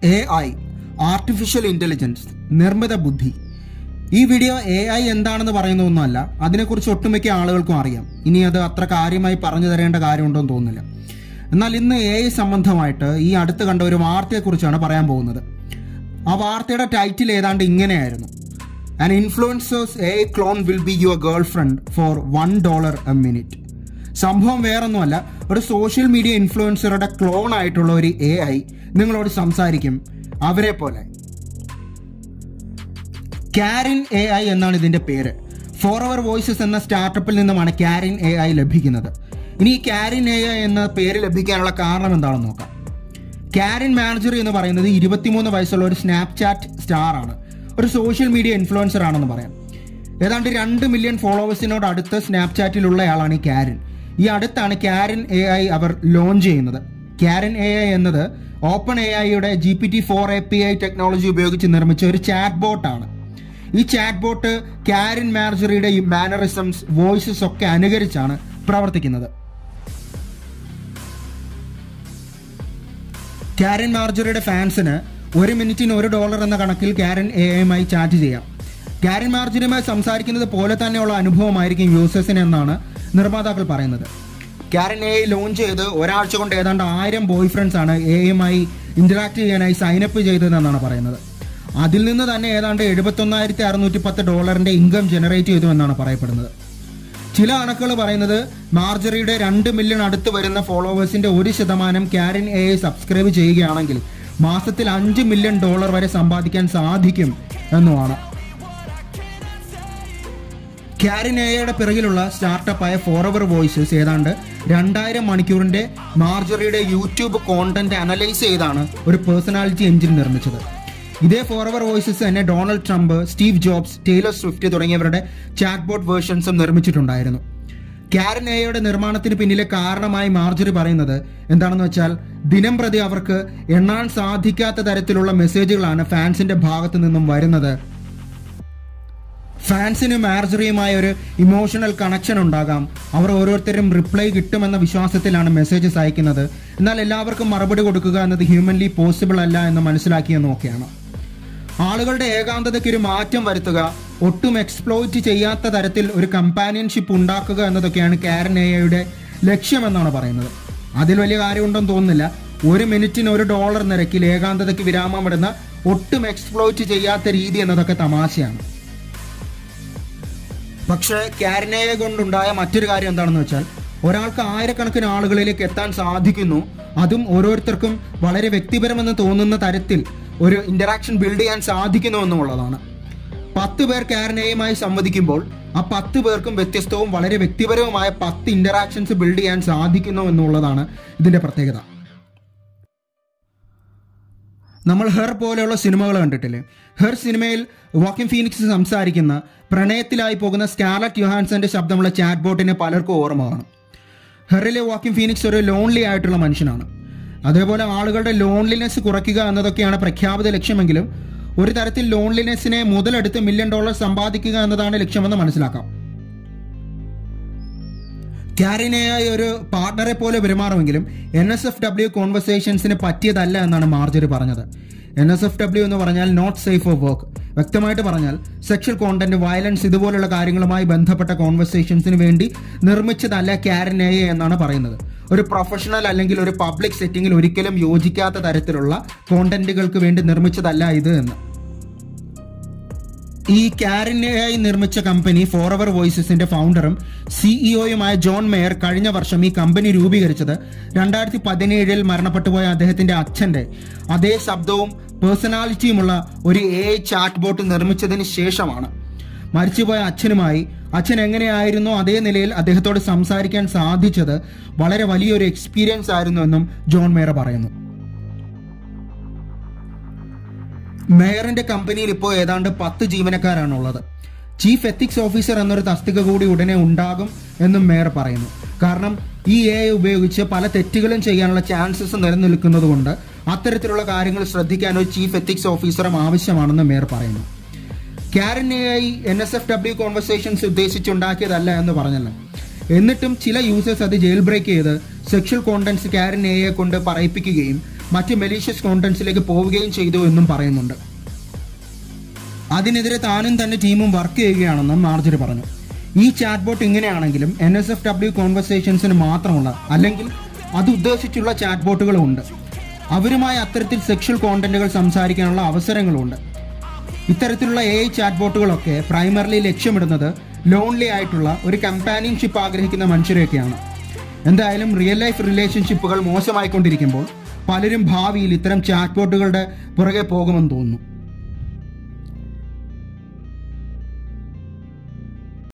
A I artificial intelligence നിർമ്മിത ബുദ്ധി ഈ വീഡിയോ എ ഐ എന്താണെന്ന് പറയുന്ന ഒന്നുമല്ല അതിനെക്കുറിച്ച് ഒട്ടുമിക്ക ആളുകൾക്കും അറിയാം ഇനി അത് അത്ര കാര്യമായി പറഞ്ഞു തരേണ്ട കാര്യമുണ്ടോന്ന് തോന്നുന്നില്ല എന്നാൽ ഇന്ന് എ ഐ സംബന്ധമായിട്ട് ഈ അടുത്ത് കണ്ട ഒരു വാർത്തയെക്കുറിച്ചാണ് പറയാൻ പോകുന്നത് ആ വാർത്തയുടെ ടൈറ്റിൽ ഏതാണ്ട് ഇങ്ങനെയായിരുന്നു an influencers a clone will be your girlfriend for one dollar a minute സംഭവം വേറൊന്നുമല്ല ഒരു സോഷ്യൽ മീഡിയ ഇൻഫ്ലുവൻസറുടെ ക്ലോൺ ആയിട്ടുള്ള ഒരു എ ഐ നിങ്ങളോട് സംസാരിക്കും അവരെ പോലെ കാരിൻ എ ഐ എന്നാണ് ഇതിന്റെ പേര് ഫോർ അവർ വോയിസസ് എന്ന സ്റ്റാർട്ടപ്പിൽ നിന്നുമാണ് കാരിൻ എ ഐ ലഭിക്കുന്നത് ഇനി ഈ കാരിൻ എ ഐ എന്ന പേര് ലഭിക്കാനുള്ള കാരണം എന്താണെന്ന് നോക്കാം കാരിൻ മാനേജർ എന്ന് പറയുന്നത് ഇരുപത്തിമൂന്ന് വയസ്സുള്ള ഒരു സ്നാപ്ചാറ്റ് സ്റ്റാർ ആണ് ഒരു സോഷ്യൽ മീഡിയ ഇൻഫ്ലുവൻസർ ആണെന്ന് പറയാം ഏതാണ്ട് രണ്ട് മില്യൺ ഫോളോവേഴ്സിനോട് അടുത്ത് സ്നാപ്ചാറ്റിലുള്ളയാളാണ് ഈ കാരിൻ ഈ അടുത്താണ് കാരിൻ എ ഐ അവർ ലോഞ്ച് ചെയ്യുന്നത് കാരിൻ എ ഐ എന്നത് ഓപ്പൺ എ ഐയുടെ G P T four A P I technology ഉപയോഗിച്ച് നിർമ്മിച്ച ഒരു ചാറ്റ് ബോട്ടാണ് ഈ ചാറ്റ് ബോട്ട് കാരിൻ മാനേജറിയുടെ ഈ മാനറിസംസ് വോയിസസ് ഒക്കെ അനുകരിച്ചാണ് പ്രവർത്തിക്കുന്നത് കാരൻ മാർജറിയുടെ ഫാൻസിന് ഒരു മിനിറ്റിന് ഒരു ഡോളർ എന്ന കണക്കിൽ കാരൻ എ എമ്മായി ചാറ്റ് ചെയ്യാം കാരൻ മാർജറിയുമായി സംസാരിക്കുന്നത് പോലെ തന്നെയുള്ള അനുഭവമായിരിക്കും യൂസേഴ്സിന് എന്നാണ് നിർമ്മാതാക്കൾ പറയുന്നത് കാരൻ എ ലോഞ്ച് ചെയ്ത് ഒരാഴ്ച കൊണ്ട് ഏതാണ്ട് ആയിരം ബോയ് ഫ്രണ്ട്സ് ആണ് എ എമ്മായി ഇന്ററാക്ട് ചെയ്യാനായി സൈനപ്പ് ചെയ്തതെന്നാണ് പറയുന്നത് അതിൽ നിന്ന് തന്നെ ഏതാണ്ട് എഴുപത്തൊന്നായിരത്തി അറുന്നൂറ്റി പത്ത് ഡോളറിന്റെ ഇൻകം ജനറേറ്റ് ചെയ്തു എന്നാണ് പറയപ്പെടുന്നത് ചില കണക്കുകൾ പറയുന്നത് മാർജറിയുടെ രണ്ട് മില്യൺ അടുത്ത് വരുന്ന ഫോളോവേഴ്സിന്റെ ഒരു ശതമാനം കാരിൻ എ സബ്സ്ക്രൈബ് ചെയ്യുകയാണെങ്കിൽ മാസത്തിൽ അഞ്ച് മില്യൺ ഡോളർ വരെ സമ്പാദിക്കാൻ സാധിക്കും എന്നുമാണ് കാരിൻ എയുടെ പിറകിലുള്ള സ്റ്റാർട്ടപ്പായ ഫോറവർ വോയിസസ് ഏതാണ്ട് രണ്ടായിരം മണിക്കൂറിന്റെ മാർജറിയുടെ യൂട്യൂബ് കോണ്ടന്റ് അനലൈസ് ചെയ്താണ് ഒരു പേഴ്സണാലിറ്റി എഞ്ചിൻ നിർമ്മിച്ചത് ഇതേ ഫോറവർ വോയിസസ് തന്നെ Donald Trump Steve Jobs Taylor Swift തുടങ്ങിയവരുടെ ചാറ്റ് ബോട്ട് വേർഷൻസും നിർമ്മിച്ചിട്ടുണ്ടായിരുന്നു കാരൻ എയുടെ നിർമ്മാണത്തിന് പിന്നിലെ കാരണമായി മാർജറി പറയുന്നത് എന്താണെന്ന് വെച്ചാൽ ദിനം പ്രതി അവർക്ക് എണ്ണാൻ സാധിക്കാത്ത തരത്തിലുള്ള മെസ്സേജുകളാണ് ഫാൻസിന്റെ ഭാഗത്തു നിന്നും വരുന്നത് ഫാൻസിന് മാർജറിയുമായ ഒരു ഇമോഷണൽ കണക്ഷൻ ഉണ്ടാകാം അവർ ഓരോരുത്തരും റിപ്ലൈ കിട്ടുമെന്ന വിശ്വാസത്തിലാണ് മെസ്സേജസ് അയക്കുന്നത് എന്നാൽ എല്ലാവർക്കും മറുപടി കൊടുക്കുക എന്നത് ഹ്യൂമൻലി പോസിബിൾ അല്ല എന്ന് മനസ്സിലാക്കിയെന്നൊക്കെയാണ് ആളുകളുടെ ഏകാന്തതയ്ക്ക് ഒരു മാറ്റം വരുത്തുക ഒട്ടും എക്സ്പ്ലോയിറ്റ് ചെയ്യാത്ത തരത്തിൽ ഒരു കമ്പാനിയൻഷിപ്പ് ഉണ്ടാക്കുക എന്നതൊക്കെയാണ് കാരൻ എയുടെ ലക്ഷ്യമെന്നാണ് പറയുന്നത് അതിൽ വലിയ കാര്യമുണ്ടെന്ന് തോന്നുന്നില്ല ഒരു മിനിറ്റിന് ഒരു ഡോളർ നിരക്കിൽ ഏകാന്തതയ്ക്ക് വിരാമം ഇടുന്ന ഒട്ടും എക്സ്പ്ലോയിറ്റ് ചെയ്യാത്ത രീതി എന്നതൊക്കെ തമാശയാണ് പക്ഷേ കാരനയെ കൊണ്ടുണ്ടായ മറ്റൊരു കാര്യം എന്താണെന്ന് വെച്ചാൽ ഒരാൾക്ക് ആയിരക്കണക്കിന് ആളുകളിലേക്ക് എത്താൻ സാധിക്കുന്നു അതും ഓരോരുത്തർക്കും വളരെ വ്യക്തിപരമെന്ന് തോന്നുന്ന തരത്തിൽ ഒരു ഇന്ററാക്ഷൻ ബിൽഡ് ചെയ്യാൻ സാധിക്കുന്നു എന്നുള്ളതാണ് പത്ത് പേർ കാരനയുമായി സംവദിക്കുമ്പോൾ ആ പത്ത് പേർക്കും വ്യത്യസ്തവും വളരെ വ്യക്തിപരവുമായ പത്ത് ഇന്ററാക്ഷൻസ് ബിൽഡ് ചെയ്യാൻ സാധിക്കുന്നു എന്നുള്ളതാണ് ഇതിന്റെ പ്രത്യേകത നമ്മൾ ഹെർ പോലെയുള്ള സിനിമകൾ കണ്ടിട്ടില്ലേ ഹെർ സിനിമയിൽ വാക്കിൻ ഫീനിക്സ് സംസാരിക്കുന്ന പ്രണയത്തിലായി പോകുന്ന സ്കാലറ്റ് യുഹാൻസന്റെ ശബ്ദമുള്ള ചാറ്റ് ബോട്ടിനെ പലർക്കും ഓർമ്മ കാണും ഹെറിലെ വാക്കിൻ ഫീനിക്സ് ഒരു ലോൺലി ആയിട്ടുള്ള മനുഷ്യനാണ് അതേപോലെ ആളുകളുടെ ലോൺലിനെസ് കുറയ്ക്കുക എന്നതൊക്കെയാണ് പ്രഖ്യാപിത ലക്ഷ്യമെങ്കിലും ഒരു തരത്തിൽ ലോൺലിനെസ്സിനെ മുതലെടുത്ത് മില്യൺ ഡോളർ സമ്പാദിക്കുക എന്നതാണ് ലക്ഷ്യമെന്ന് മനസ്സിലാക്കാം കാരിനയായി ഒരു പാർട്ണറെ പോലെ പെരുമാറുമെങ്കിലും എൻ എസ് എഫ് ഡബ്ല്യു കോൺവെർസേഷൻസിന് പറ്റിയതല്ല എന്നാണ് മാർജറി പറഞ്ഞത് എൻ എസ് എഫ് ഡബ്ല്യു എന്ന് പറഞ്ഞാൽ നോട്ട് സേഫ് ഫോർ വർക്ക് വ്യക്തമായിട്ട് പറഞ്ഞാൽ സെക്ഷൽ കോണ്ടന്റ് വയലൻസ് ഇതുപോലുള്ള കാര്യങ്ങളുമായി ബന്ധപ്പെട്ട കോൺവെർസേഷൻസിന് വേണ്ടി നിർമ്മിച്ചതല്ല കാരിനയ എന്നാണ് പറയുന്നത് ഒരു പ്രൊഫഷണൽ അല്ലെങ്കിൽ ഒരു പബ്ലിക് സെറ്റിംഗിൽ ഒരിക്കലും യോജിക്കാത്ത തരത്തിലുള്ള കോണ്ടന്റുകൾക്ക് വേണ്ടി നിർമ്മിച്ചതല്ല ഇത് എന്ന് ഈ കാരിനായി നിർമ്മിച്ച കമ്പനി ഫോറവർ വോയിസസിന്റെ ഫൗണ്ടറും സിഇഒയുമായ ജോൺ മേയർ കഴിഞ്ഞ വർഷം ഈ കമ്പനി രൂപീകരിച്ചത് രണ്ടായിരത്തി പതിനേഴിൽ മരണപ്പെട്ടുപോയ അദ്ദേഹത്തിന്റെ അച്ഛന്റെ അതേ ശബ്ദവും പേഴ്സണാലിറ്റിയുമുള്ള ഒരു എ ചാറ്റ് ബോട്ട് നിർമ്മിച്ചതിന് ശേഷമാണ് മരിച്ചുപോയ അച്ഛനുമായി അച്ഛൻ എങ്ങനെയായിരുന്നോ അതേ നിലയിൽ അദ്ദേഹത്തോട് സംസാരിക്കാൻ സാധിച്ചത് വളരെ വലിയൊരു എക്സ്പീരിയൻസ് ആയിരുന്നു എന്നും ജോൺ മേയർ പറയുന്നു മേയറിന്റെ കമ്പനിയിൽ ഇപ്പോൾ ഏതാണ്ട് പത്ത് ജീവനക്കാരാണ് ഉള്ളത് ചീഫ് എത്തിക്സ് ഓഫീസർ എന്നൊരു തസ്തിക കൂടി ഉടനെ ഉണ്ടാകും എന്നും മേയർ പറയുന്നു കാരണം ഈ എ ഉപയോഗിച്ച് പല തെറ്റുകളും ചെയ്യാനുള്ള ചാൻസസ് നിലനിൽക്കുന്നത് കൊണ്ട് അത്തരത്തിലുള്ള കാര്യങ്ങൾ ശ്രദ്ധിക്കാൻ ഒരു ചീഫ് എത്തിക്സ് ഓഫീസറും ആവശ്യമാണെന്ന് മേയർ പറയുന്നു Caryn A I N S F W conversations ഉദ്ദേശിച്ചുണ്ടാക്കിയതല്ല എന്ന് പറഞ്ഞല്ലോ എന്നിട്ടും ചില യൂസേഴ്സ് അത് ജയിൽ ബ്രേക്ക് ചെയ്ത് സെക്ഷൽ കോണ്ടന്റ്സ് കാരൻ എയെ കൊണ്ട് പറയിപ്പിക്കുകയും മറ്റ് മെലീഷ്യസ് കോണ്ടന്റ്സിലേക്ക് പോവുകയും ചെയ്തു എന്നും പറയുന്നുണ്ട് അതിനെതിരെ താനും തന്റെ ടീമും വർക്ക് ചെയ്യുകയാണെന്നും മാർജറി പറഞ്ഞു ഈ ചാറ്റ് ബോട്ട് ഇങ്ങനെയാണെങ്കിലും എൻ എസ് എഫ് ഡബ്ല്യു കോൺവെർസേഷൻസിന് മാത്രമുള്ള അല്ലെങ്കിൽ അത് ഉദ്ദേശിച്ചുള്ള ചാറ്റ് ബോട്ടുകളും ഉണ്ട് അവരുമായി അത്തരത്തിൽ സെക്ഷൽ കോണ്ടന്റുകൾ സംസാരിക്കാനുള്ള അവസരങ്ങളുണ്ട് ഇത്തരത്തിലുള്ള എ ഐ ചാറ്റ് ബോട്ടുകളൊക്കെ പ്രൈമറിലി ലക്ഷ്യമിടുന്നത് ലോൺലി ആയിട്ടുള്ള ഒരു കമ്പാനിയൻഷിപ്പ് ആഗ്രഹിക്കുന്ന മനുഷ്യരെയൊക്കെയാണ് എന്തായാലും റിയൽ ലൈഫ് റിലേഷൻഷിപ്പുകൾ മോശമായിക്കൊണ്ടിരിക്കുമ്പോൾ പലരും ഭാവിയിൽ ഇത്തരം ചാറ്റ് ബോട്ടുകളുടെ പുറകെ പോകുമെന്ന് തോന്നുന്നു